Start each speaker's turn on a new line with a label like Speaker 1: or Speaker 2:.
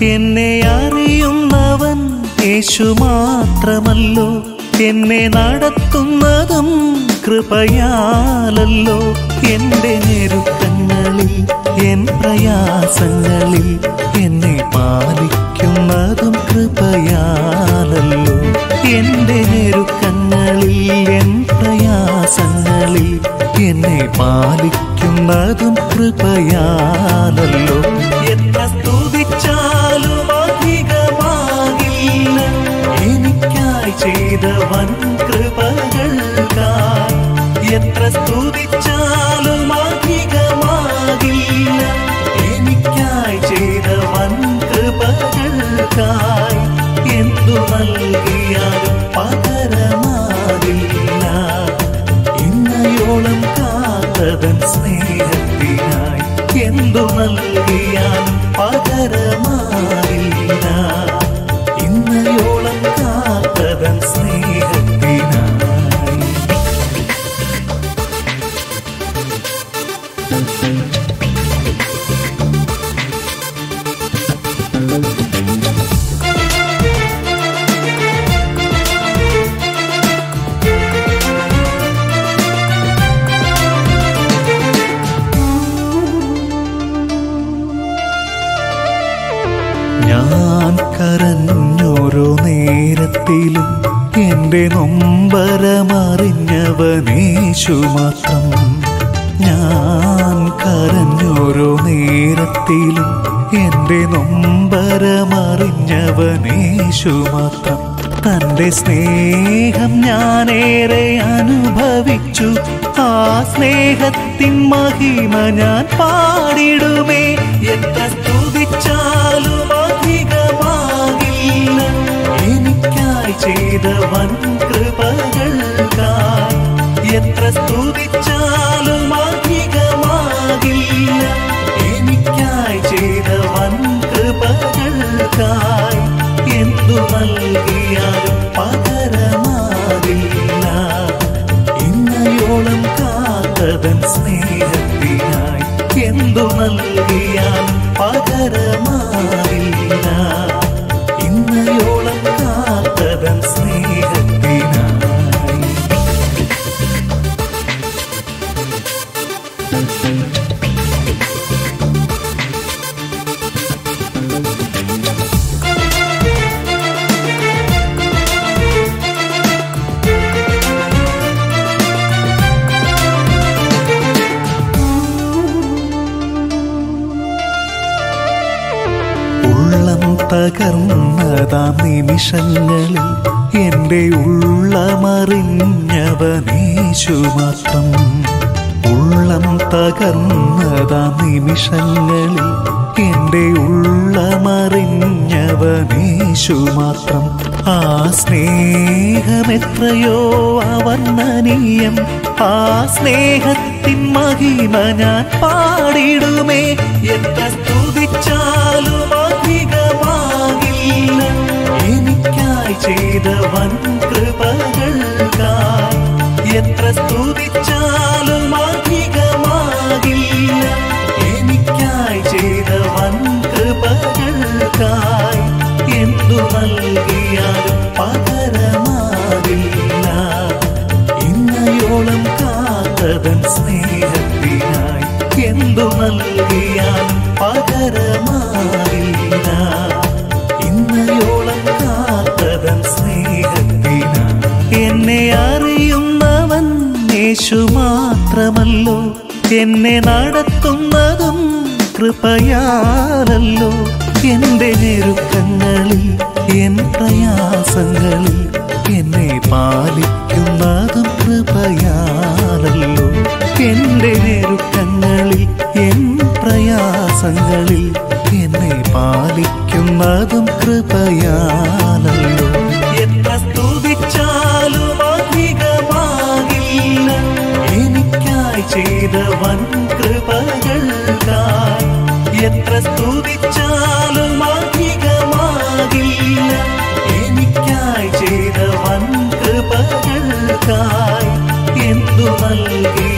Speaker 1: എന്നെ അറിയുന്നവൻ യേശു മാത്രമല്ലോ എന്നെ നടത്തുന്നതും കൃപയാലല്ലോ എന്റെ ഞെരുക്കങ്ങളിൽ എൻ പ്രയാസങ്ങളിൽ എന്നെ പാലിക്കുന്നതും കൃപയാലല്ലോ എന്റെ ഞെരുക്കങ്ങളിൽ എൻ പ്രയാസങ്ങളിൽ എന്നെ പാലിക്കുന്നതും കൃപയാലല്ലോ എത്ര സ്തുതിച്ചാലും അധികമാകില്ല എനിക്കായി ചെയ്ത വൻ കൃപകൾക്കായി എത്ര സ്തുതിച്ചാലും അധികമാകില്ല എനിക്കായി ചെയ്ത വൻ കൃപകൾക്കായി എന്തു നൽകിയാലും പകരമാകില്ല ഇന്നയോളം കാത്തതൻ സ്നേഹത്തിനായി എന്തു നൽകിയാലും പകരമാകില്ല ഇന്നയോളം കാത്തതൻ സ്നേഹത്തിനായി ഞാൻ കരഞ്ഞോരോ നേരത്തിലും എന്റെ നൊമ്പരമറിഞ്ഞവനേശു മാത്രം ഞാൻ കരഞ്ഞോരോ നേരത്തിലും എന്റെ നൊമ്പരമറിഞ്ഞവനേശു മാത്രം തന്റെ സ്നേഹം ഞാനേറെ അനുഭവിച്ചു ആ സ്നേഹത്തിൻ മഹിമ ഞാൻ പാടിടുമേ എത്ര സ്തുതിച്ചാലും അധികമാകില്ല എനിക്കായി ചെയ്ത വൻ കൃപകൾക്കായി എത്ര സ്തുതിച്ചാലും അധികമാകില്ല എനിക്കായി ചെയ്ത വൻ കൃപകൾക്കായി എന്തു നൽകിയാലും പകരമാകില്ല ഇന്നയോളം കാത്തതൻ സ്നേഹത്തിനായി എന്തു നൽകിയാലും പകരമാകില്ല ഇന്നയോളം കാത്തതൻ സ്നേഹത്തിനായി ഉള്ളം തകർന്നതാം നിമിഷങ്ങളിൽ എന്റെ ഉള്ളമറിഞ്ഞവനേശു മാത്രം ഉള്ളം തകർന്നതാം നിമിഷങ്ങളിൽ എന്റെ ഉള്ളമറിഞ്ഞവനേശു മാത്രം ആ സ്നേഹമെത്രയോ അവർണ്ണനീയം ആ സ്നേഹത്തിൻ മഹിമ ഞാൻ പാടിടുമേ എത്ര സ്തുതിച്ചാലും അധികമാകില്ല എനിക്കായി ചെയ്ത വൻ കൃപകൾക്കായി എത്ര സ്തുതിച്ചാലും അധികമാകില്ല എനിക്കായി ചെയ്ത വൻ കൃപകൾക്കായി എന്തു നൽകിയാലും പകരമാകില്ല ഇന്നയോളം കാത്തതൻ സ്നേഹത്തിനായി എന്തു നൽകിയാലും പകരമാകില്ല ഇന്നയോളം കാത്തതൻ സ്നേഹത്തിനായി എന്നെ അറിയുന്നവൻ യേശു മാത്രമല്ലോ എന്നെ നടത്തുന്നതും കൃപയാലല്ലോ എന്റെ ഞെരുക്കങ്ങളിൽ എൻ പ്രയാസങ്ങളിൽ എന്നെ പാലിക്കുന്നതും കൃപയാലല്ലോ എന്റെ ഞെരുക്കങ്ങളിൽ എൻ പ്രയാസങ്ങളിൽ എന്നെ പാലിക്കുന്നതും കൃപയാലല്ലോ എത്ര സ്തുതിച്ചാലും അധികമാകില്ല എനിക്കായി ചെയ്ത വൻ കൃപകൾക്കായി എത്ര സ്തുതിച്ചാലും അധികമാകില്ല എനിക്കായി ചെയ്ത വൻ കൃപകൾക്കായി എന്തു നൽകി